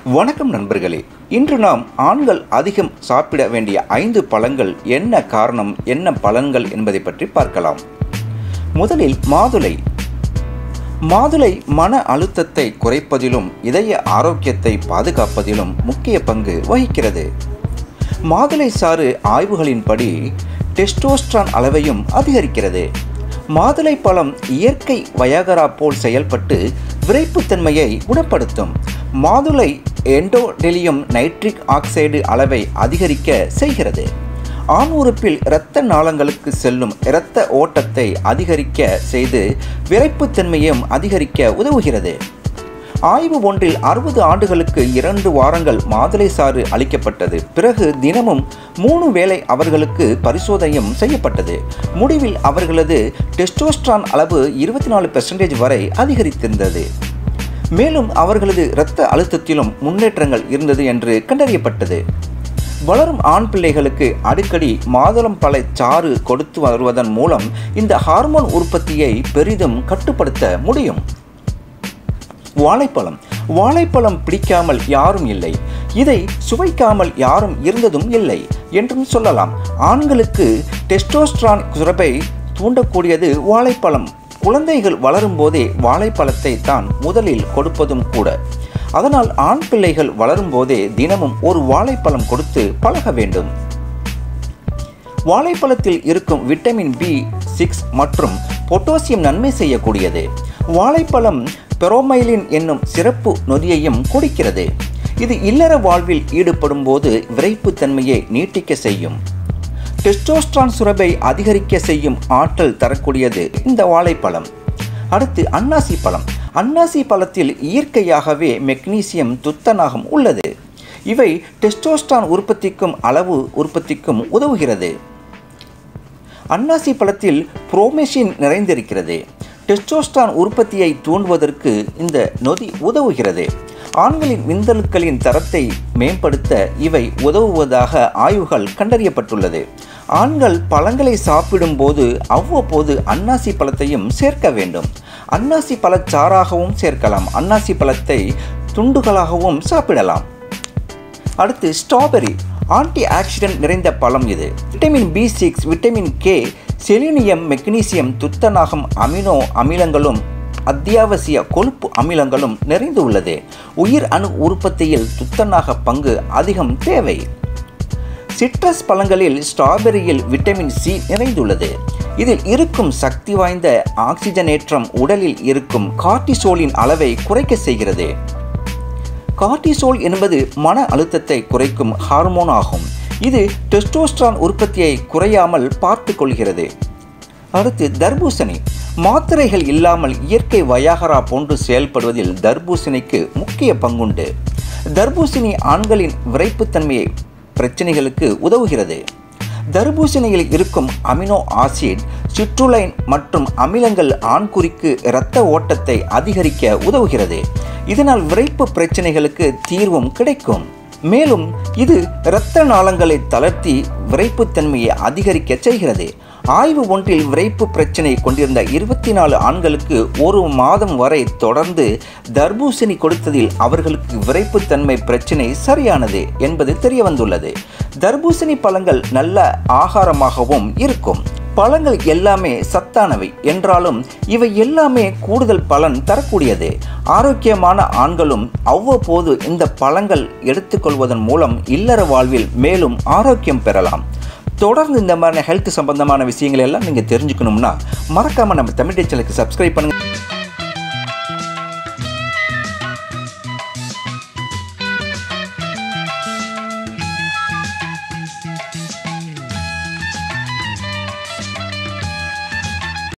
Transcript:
வணக்கம் நண்பர்களே இன்று நாம் ஆண்கள் அதிகம் சாப்பிட வேண்டிய ஐந்து பழங்கள் என்ன காரணம் என்ன பலன்கள் என்பதை பற்றி பார்க்கலாம் முதலில் மாதுளை மாதுளை மன அழுத்தத்தை குறைப்பதிலும் இதய ஆரோக்கியத்தை பாதுகாப்பதிலும் முக்கிய பங்கு வகிக்கிறது மாதுளை சாறு ஆய்வுகளின்படி டெஸ்டோஸ்ட்ரான் அளவையும் அதிகரிக்கிறது மாதுளை பழம் இயற்கை வயாகரா போல் செயல்பட்டு விரைப்புத்தன்மையை குணப்படுத்தும் மாதுளை எண்டோடெலியம் நைட்ரிக் ஆக்சைடு அளவை அதிகரிக்க செய்கிறது ஆண் உறுப்பில் இரத்த நாளங்களுக்கு செல்லும் இரத்த ஓட்டத்தை அதிகரிக்க செய்து விரைப்புத்தன்மையும் அதிகரிக்க உதவுகிறது ஆய்வு ஒன்றில் அறுபது ஆண்டுகளுக்கு இரண்டு வாரங்கள் மாதுளை சாறு அளிக்கப்பட்டது பிறகு தினமும் மூணு வேளை அவர்களுக்கு பரிசோதனையும் செய்யப்பட்டது முடிவில் அவர்களது டெஸ்டோஸ்ட்ரான் அளவு இருபத்தி நாலு பெர்சன்டேஜ் வரை அதிகரித்திருந்தது மேலும் அவர்களது இரத்த அழுத்தத்திலும் முன்னேற்றங்கள் இருந்தது என்று கண்டறியப்பட்டது வளரும் ஆண் பிள்ளைகளுக்கு அடிக்கடி மாதுளம் பழ சாறு கொடுத்து வருவதன் மூலம் இந்த ஹார்மோன் உற்பத்தியை பெரிதும் கட்டுப்படுத்த முடியும் வாழைப்பழம் வாழைப்பழம் பிடிக்காமல் யாரும் இல்லை இதை சுவைக்காமல் யாரும் இருந்ததும் இல்லை என்றும் சொல்லலாம் ஆண்களுக்கு டெஸ்டோஸ்ட்ரான் சுரப்பை தூண்டக்கூடியது வாழைப்பழம் குழந்தைகள் வளரும் போதே வாழைப்பழத்தை தான் முதலில் கொடுப்பதும் கூட அதனால் ஆண் பிள்ளைகள் வளரும் போதே தினமும் ஒரு வாழைப்பழம் கொடுத்து பழக வேண்டும் வாழைப்பழத்தில் இருக்கும் விட்டமின் பி சிக்ஸ் மற்றும் பொட்டாசியம் நன்மை செய்யக்கூடியது வாழைப்பழம் பெரோமைலின் என்னும் சிறப்பு நொதியையும் கொடுக்கிறது இது இல்லற வாழ்வில் ஈடுபடும் போது விரைப்புத்தன்மையை நீட்டிக்க செய்யும் டெஸ்டோஸ்ட்ரான் சுரப்பை அதிகரிக்க செய்யும் ஆற்றல் தரக்கூடியது இந்த வாழைப்பழம் அடுத்து அன்னாசி பழம் அன்னாசி பழத்தில் இயற்கையாகவே மெக்னீசியம் துத்தநாகம் உள்ளது இவை டெஸ்டோஸ்ட்ரான் உற்பத்திக்கும் அளவு உற்பத்திக்கும் உதவுகிறது அன்னாசி பழத்தில் புரோமெஷின் நிறைந்திருக்கிறது டெஸ்டோஸ்டான் உற்பத்தியை தூண்டுவதற்கு இந்த நொதி உதவுகிறது ஆண்களின் விந்தணுக்களின் தரத்தை மேம்படுத்த இவை உதவுவதாக ஆய்வுகள் கண்டறியப்பட்டுள்ளது ஆண்கள் பழங்களை சாப்பிடும்போது அவ்வப்போது அன்னாசி பழத்தையும் சேர்க்க வேண்டும் அன்னாசி பழச்சாறாகவும் சேர்க்கலாம் அன்னாசி பழத்தை துண்டுகளாகவும் சாப்பிடலாம் அடுத்து ஸ்ட்ராபெரி ஆன்டி ஆக்சிடென்ட் நிறைந்த பழம் இது vitamin B six vitamin K selenium magnesium துத்தநாகம் அமினோ அமிலங்களும் அத்தியாவசிய கொழுப்பு அமிலங்களும் நிறைந்துள்ளது உயிர் அணு உற்பத்தியில் துத்தநாக பங்கு அதிகம் தேவை சிட்ரஸ் பழங்களில் ஸ்ட்ராபெரியில் விட்டமின் சி நிறைந்துள்ளது இதில் இருக்கும் சக்தி வாய்ந்த ஆக்சிஜனேற்றம் உடலில் இருக்கும் கார்டிசோலின் அளவை குறைக்க செய்கிறது கார்டிசோல் என்பது மன அழுத்தத்தை குறைக்கும் ஹார்மோன் ஆகும் இது டெஸ்டோஸ்ட்ரான் உற்பத்தியை குறையாமல் பார்த்து கொள்கிறது அடுத்து தர்பூசணி மாத்திரைகள் இல்லாமல் இயற்கை வயாகரா போன்று செயல்படுவதில் தர்பூசணிக்கு முக்கிய பங்குண்டு தர்பூசணி ஆண்களின் விரைப்புத்தன்மையை பிரச்சனைகளுக்கு உதவுகிறது தர்பூசணியில் இருக்கும் அமினோ ஆசிட் சிட்ருலைன் மற்றும் அமிலங்கள் ஆண்குறிக்கு இரத்த ஓட்டத்தை அதிகரிக்க உதவுகிறது இதனால் விரைப்பு பிரச்சனைகளுக்கு தீர்வும் கிடைக்கும் மேலும் இது இரத்த நாளங்களை தளர்த்தி விரைப்புத்தன்மையை அதிகரிக்க செய்கிறது ஆய்வு ஒன்றில் விரைப்பு பிரச்சனை கொண்டிருந்த இருபத்தி நாலு ஆண்களுக்கு ஒரு மாதம் வரை தொடர்ந்து தர்பூசணி கொடுத்ததில் அவர்களுக்கு விரைப்புத்தன்மை பிரச்சனை சரியானது என்பது தெரிய வந்துள்ளது தர்பூசணி பழங்கள் நல்ல ஆகாரமாகவும் இருக்கும் பழங்கள் எல்லாமே சத்தானவை என்றாலும் இவை எல்லாமே கூடுதல் பலன் தரக்கூடியது ஆரோக்கியமான ஆண்களும் அவ்வப்போது இந்த பழங்கள் எடுத்துக்கொள்வதன் மூலம் இல்லற வாழ்வில் மேலும் ஆரோக்கியம் பெறலாம் தொடர்ந்து இந்த மாதிரி ஹெல்த் சம்பந்தமான விஷயங்கள் எல்லாம் நீங்கள் தெரிஞ்சுக்கணும்னா மறக்காமல் நம்ம தமிழ் சேனலுக்கு சப்ஸ்கிரைப் பண்ணுங்கள்